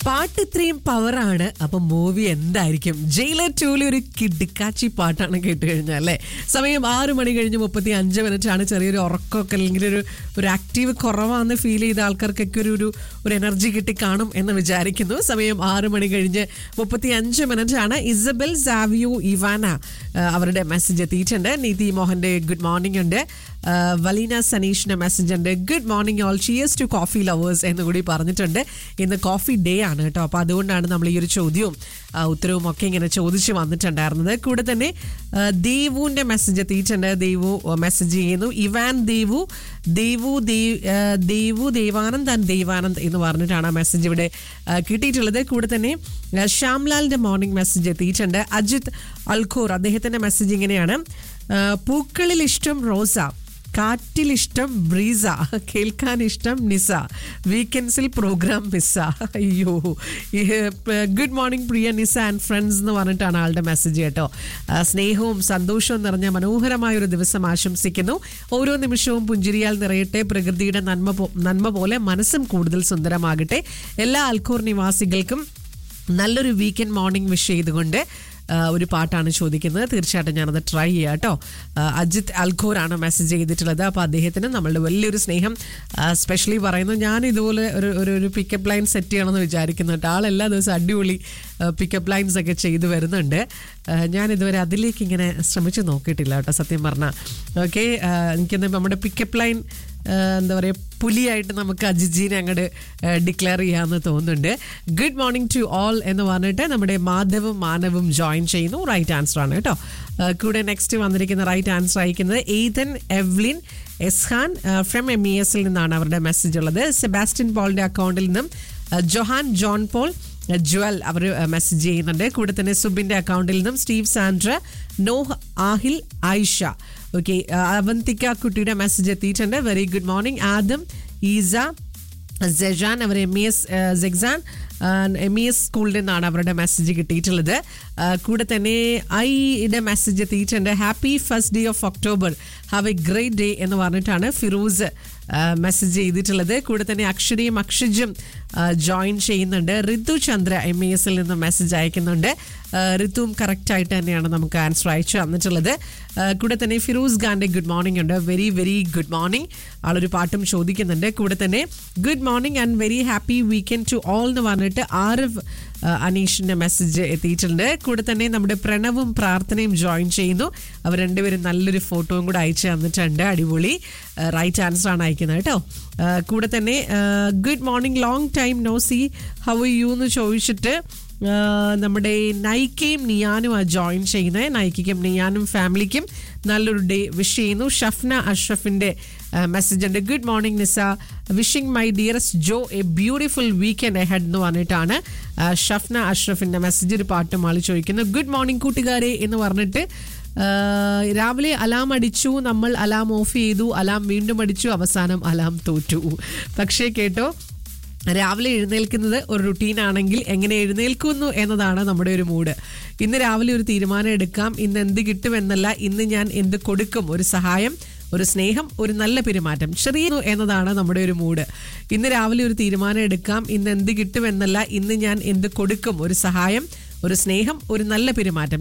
പാട്ട് ഇത്രയും പവറാണ് അപ്പൊ മൂവി എന്തായിരിക്കും ജയിലർ ടൂലി ഒരു കിടുക്കാച്ചി പാട്ടാണ് കേട്ട് കഴിഞ്ഞാൽ അല്ലേ സമയം ആറ് മണി കഴിഞ്ഞ് മുപ്പത്തി അഞ്ച് മിനിറ്റ് ആണ് ചെറിയൊരു ഉറക്കമൊക്കെ അല്ലെങ്കിൽ ഒരു ഒരു ആക്റ്റീവ് കുറവാന്ന് ഫീൽ ചെയ്ത ആൾക്കാർക്കൊക്കെ ഒരു ഒരു ഒരു എനർജി കിട്ടി കാണും എന്ന് വിചാരിക്കുന്നു സമയം ആറ് മണി കഴിഞ്ഞ് മുപ്പത്തി അഞ്ച് മിനിറ്റ് ആണ് ഇസബൽ സാവിയോ ഇവാന ആ, അവരുടെ മെസ്സേജ് എത്തിയിട്ടുണ്ട് നീതി മോഹന്റെ ഗുഡ് മോർണിംഗ് ഉണ്ട് ആ, വലീന സനീഷിന്റെ മെസ്സേജ് ഉണ്ട് good morning all cheers to coffee lovers എന്ന് കൂടി പറഞ്ഞിട്ടുണ്ട് ഇന്ന് കോഫി ഡേ ആണ് കേട്ടോ അപ്പോൾ അതുകൊണ്ടാണ് നമ്മൾ ഈ ഒരു ചോദ്യവും ആ, ഉത്തരവും ഒക്കെ ഇങ്ങനെ ചോദിച്ച് വന്നിട്ടുണ്ടായിരുന്നത് കൂടെ തന്നെ ആ, ദേവുവിന്റെ മെസ്സേജ് എത്തിയിട്ടുണ്ട് ദേവു മെസ്സേജ് ചെയ്യുന്നു ഇവാൻ ദേവു ദേവു ദേ- ആ, ദേവു ദേവാനന്ദ് ആൻഡ് ദേവാനന്ദ് എന്ന് പറഞ്ഞിട്ടാണ് ആ മെസ്സേജ് ഇവിടെ ആ, കിട്ടിയിട്ടുള്ളത് കൂടെ തന്നെ ആ, ശ്യാംലാലിന്റെ മോർണിംഗ് മെസ്സേജ് എത്തിയിട്ടുണ്ട് അജിത് അൽഖോർ അദ്ദേഹത്തിന്റെ മെസ്സേജ് ഇങ്ങനെയാണ് ആ, പൂക്കളിൽ ഇഷ്ടം റോസ കാറ്റിൽ ഇഷ്ടം ബ്രീസ കേൾക്കാൻ ഇഷ്ടം നിസ വീക്കെൻഡ്സിൽ പ്രോഗ്രാം മിസ്സ അയ്യോ good morning Priya Nisa and friends എന്ന് പറഞ്ഞിട്ടാണ് ആളുടെ മെസ്സേജ് കേട്ടോ ആ, സ്നേഹവും സന്തോഷവും നിറഞ്ഞ മനോഹരമായ ഒരു ദിവസം ആശംസിക്കുന്നു ഓരോ നിമിഷവും പുഞ്ചിരിയാൽ നിറയട്ടെ പ്രകൃതിയുടെ നന്മ പോ- നന്മ പോലെ മനസ്സും കൂടുതൽ സുന്ദരമാകട്ടെ എല്ലാ അൽക്കൂർ നിവാസികൾക്കും നല്ലൊരു വീക്കെൻഡ് മോർണിംഗ് വിഷ് ചെയ്തുകൊണ്ട് ആ, ഒരു പാട്ടാണ് ചോദിക്കുന്നത് തീർച്ചയായിട്ടും ഞാനത് ട്രൈ ചെയ്യാം കേട്ടോ ആ, അജിത് അൽഖോറാണ് മെസ്സേജ് ചെയ്തിട്ടുള്ളത് അപ്പോൾ അദ്ദേഹത്തിന് നമ്മളുടെ വലിയൊരു സ്നേഹം സ്പെഷ്യലി പറയുന്നു ഞാൻ ഇതുപോലെ ഒരു ഒരു ഒരു പിക്കപ്പ് ലൈൻ സെറ്റ് ചെയ്യണമെന്ന് വിചാരിക്കുന്നു കേട്ടോ ആൾ എല്ലാ ദിവസവും അടിപൊളി പിക്കപ്പ് ലൈൻസ് ഒക്കെ ചെയ്തു വരുന്നുണ്ട് ആ, ഞാൻ ഇതുവരെ അതിലേക്ക് ഇങ്ങനെ ശ്രമിച്ചു നോക്കിയിട്ടില്ല കേട്ടോ സത്യം പറഞ്ഞാൽ ഓക്കെ എനിക്കൊന്ന് നമ്മുടെ പിക്കപ്പ് ലൈൻ എന്താ പറയുക പുലിയായിട്ട് നമുക്ക് അജിജീനെ അങ്ങോട്ട് ഡിക്ലെയർ ചെയ്യാമെന്ന് തോന്നുന്നുണ്ട് ഗുഡ് മോർണിംഗ് ടു ഓൾ എന്ന് പറഞ്ഞിട്ട് നമ്മുടെ മാധവും മാനവും ജോയിൻ ചെയ്യുന്നു റൈറ്റ് ആൻസർ ആണ് കേട്ടോ ആ, കൂടെ നെക്സ്റ്റ് വന്നിരിക്കുന്ന റൈറ്റ് ആൻസർ അയക്കുന്നത് Ethan Evelyn Eshan from M E എസിൽ നിന്നാണ് അവരുടെ മെസ്സേജ് ഉള്ളത് സെബാസ്റ്റ്യൻ പോളിന്റെ അക്കൗണ്ടിൽ നിന്നും ആ, ജൊഹാൻ ജോൺ പോൾ ജ്വൽ അവർ മെസ്സേജ് ചെയ്യുന്നുണ്ട് കൂടെ തന്നെ സുബിന്റെ അക്കൗണ്ടിൽ നിന്നും Steve Sandra Noah Aahil Ayisha okay Avantika കുട്ടിയുടെ മെസ്സേജ് എത്തിയിട്ടുണ്ട് very good morning Adam Eesa Sejan അവർ എം ഇ എസ് സെക്സാൻ എം ഇ എസ് സ്കൂളിൽ നിന്നാണ് അവരുടെ മെസ്സേജ് കിട്ടിയിട്ടുള്ളത് ആ, കൂടെ തന്നെ ഐയുടെ മെസ്സേജ് എത്തിയിട്ടുണ്ട് happy first day of October have a great day എന്ന് പറഞ്ഞിട്ടാണ് ഫിറൂസ് മെസ്സേജ് ചെയ്തിട്ടുള്ളത് കൂടെ തന്നെ അക്ഷരയും അക്ഷജും ജോയിൻ ചെയ്യുന്നുണ്ട് ഋതു ചന്ദ്ര എം ഇ എസിൽ നിന്ന് മെസ്സേജ് അയക്കുന്നുണ്ട് ആ, ഋതുവും കറക്റ്റ് ആയിട്ട് തന്നെയാണ് നമുക്ക് ആൻസർ അയച്ചു തന്നിട്ടുള്ളത് ആ, കൂടെ തന്നെ ഫിറൂസ് ഖാന്റെ ഗുഡ് മോർണിംഗ് ഉണ്ട് വെരി വെരി ഗുഡ് മോർണിംഗ് ആളൊരു പാട്ടും ചോദിക്കുന്നുണ്ട് കൂടെ തന്നെ good morning and very happy weekend to all എന്ന് പറഞ്ഞിട്ട് ആരവ് ആ, അനീഷിന്റെ മെസ്സേജ് എത്തിയിട്ടുണ്ട് കൂടെ തന്നെ നമ്മുടെ പ്രണവും പ്രാർത്ഥനയും ജോയിൻ ചെയ്യുന്നു അവർ രണ്ടുപേരും നല്ലൊരു ഫോട്ടോയും കൂടെ അയച്ചു തന്നിട്ടുണ്ട് അടിപൊളി റൈറ്റ് ആൻസർ ആണ് അയക്കുന്നത് കേട്ടോ ആ, കൂടെ തന്നെ good morning long time no see how you എന്ന് ചോദിച്ചിട്ട് ആ, നമ്മുടെ നൈക്കയും നിയാനും ആ ജോയിൻ ചെയ്യുന്നത് നൈക്കയ്ക്കും നിയാനും ഫാമിലിക്കും നല്ലൊരു ഡേ വിഷ് ചെയ്യുന്നു ഷഫ്ന അഷ്റഫിന്റെ മെസ്സേജ് ഉണ്ട് good morning Nisa wishing my dearest Jo a beautiful weekend ahead എന്ന് പറഞ്ഞിട്ടാണ് ആ, ഷഫ്ന അഷ്റഫിന്റെ മെസ്സേജ് ഒരു പാട്ടും ആൾ ചോദിക്കുന്നു ഗുഡ് മോർണിംഗ് കൂട്ടുകാരെ എന്ന് പറഞ്ഞിട്ട് ആ, രാവിലെ അലാം അടിച്ചു നമ്മൾ അലാം ഓഫ് ചെയ്തു അലാം വീണ്ടും അടിച്ചു അവസാനം അലാം തോറ്റു പക്ഷേ കേട്ടോ രാവിലെ എഴുന്നേൽക്കുന്നത് ഒരു റുട്ടീൻ ആണെങ്കിൽ എങ്ങനെ എഴുന്നേൽക്കുന്നു എന്നതാണ് നമ്മുടെ ഒരു മൂഡ് ഇന്ന് രാവിലെ ഒരു തീരുമാനം എടുക്കാം ഇന്ന് എന്ത് കിട്ടും എന്നല്ല ഇന്ന് ഞാൻ എന്ത് കൊടുക്കും ഒരു സഹായം ഒരു സ്നേഹം ഒരു നല്ല പെരുമാറ്റം ചെറിയ എന്നതാണ് നമ്മുടെ ഒരു മൂഡ് ഇന്ന് രാവിലെ ഒരു തീരുമാനം എടുക്കാം ഇന്ന് എന്ത് കിട്ടും എന്നല്ല ഇന്ന് ഞാൻ എന്ത് കൊടുക്കും ഒരു സഹായം ഒരു സ്നേഹം ഒരു നല്ല പെരുമാറ്റം